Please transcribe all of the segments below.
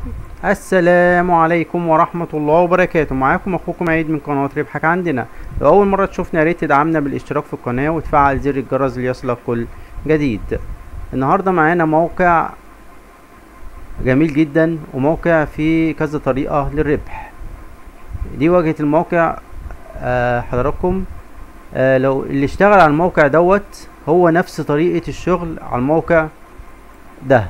السلام عليكم ورحمة الله وبركاته معاكم اخوكم عيد من قناة ربحك عندنا لو اول مرة تشوفنا يا ريت تدعمنا بالاشتراك في القناة وتفعل زر الجرس ليصلك كل جديد النهاردة معانا موقع جميل جدا وموقع فيه كذا طريقة للربح دي واجهة الموقع آه حضراتكم آه لو اللي اشتغل على الموقع دوت هو نفس طريقة الشغل على الموقع ده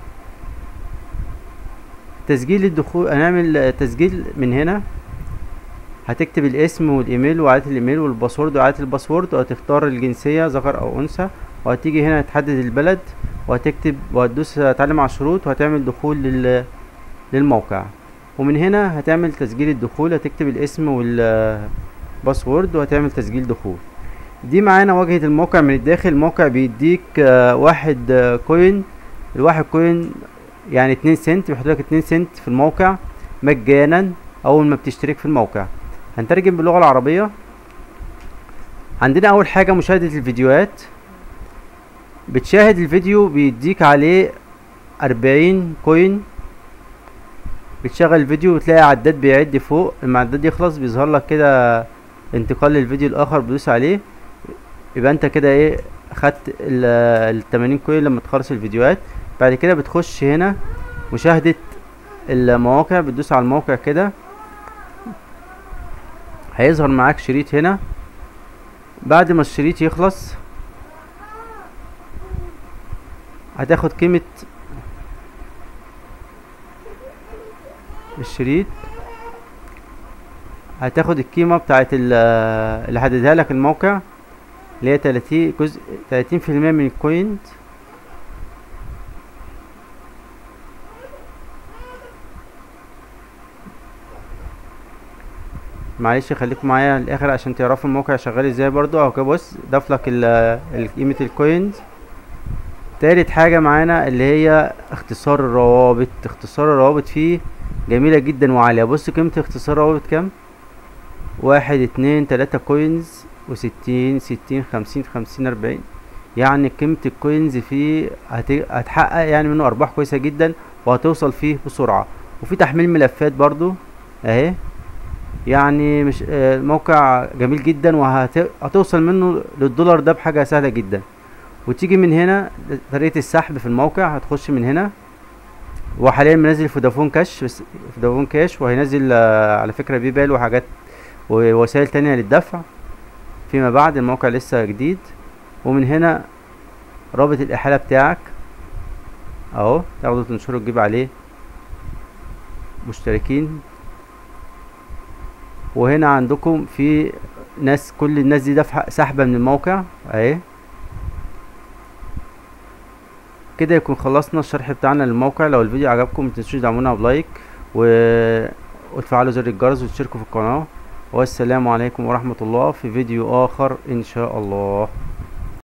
تسجيل الدخول هنعمل تسجيل من هنا هتكتب الاسم والايميل وعادة الايميل والباسورد وعادة الباسورد وهتختار الجنسية ذكر او انثى وهتيجي هنا تحدد البلد وهتكتب وهتدوس تعلم على الشروط وهتعمل دخول لل للموقع ومن هنا هتعمل تسجيل الدخول هتكتب الاسم والباسورد وهتعمل تسجيل دخول دي معانا واجهة الموقع من الداخل الموقع بيديك آه واحد آه كوين الواحد كوين يعني اتنين سنت بيحط لك اتنين سنت في الموقع مجانا اول ما بتشترك في الموقع هنترجم باللغة العربية عندنا اول حاجة مشاهدة الفيديوهات بتشاهد الفيديو بيديك عليه اربعين كوين بتشغل الفيديو وتلاقي عداد بيعد فوق لما العداد يخلص بيظهر لك كده انتقال للفيديو الاخر بتدوس عليه يبقى انت كده ايه خدت التمانين كوين لما تخلص الفيديوهات بعد كده بتخش هنا مشاهدة المواقع بتدوس على الموقع كده هيظهر معاك شريط هنا بعد ما الشريط يخلص هتاخد قيمة الشريط هتاخد القيمة بتاعت اللي حددها لك الموقع اللي هي تلاتين جزء تلاتين في المية من الكوينت معلش خليكم معايا للاخر عشان تعرفوا الموقع شغال ازاي برضو اهو كده بص ضاف لك قيمه الكوينز تالت حاجه معانا اللي هي اختصار الروابط اختصار الروابط فيه جميله جدا وعاليه بص قيمه اختصار الروابط كام واحد اتنين تلاتة كوينز وستين ستين خمسين خمسين اربعين يعني قيمة الكوينز فيه هتحقق يعني منه ارباح كويسة جدا وهتوصل فيه بسرعة وفي تحميل ملفات برضو اهي يعني مش موقع جميل جدا وهتوصل منه للدولار ده بحاجة سهلة جدا وتيجي من هنا طريقة السحب في الموقع هتخش من هنا وحاليا منزل فودافون كاش بس فودافون كاش وهينزل على فكرة بيبال وحاجات ووسائل تانية للدفع فيما بعد الموقع لسه جديد ومن هنا رابط الإحالة بتاعك اهو تاخده تنشره تجيب عليه مشتركين وهنا عندكم في ناس كل الناس دي دفع سحبة من الموقع اهي كده يكون خلصنا الشرح بتاعنا للموقع لو الفيديو عجبكم متنسوش تدعمونا بلايك و... وتفعلوا زر الجرس وتشتركوا في القناة والسلام عليكم ورحمة الله في فيديو آخر إن شاء الله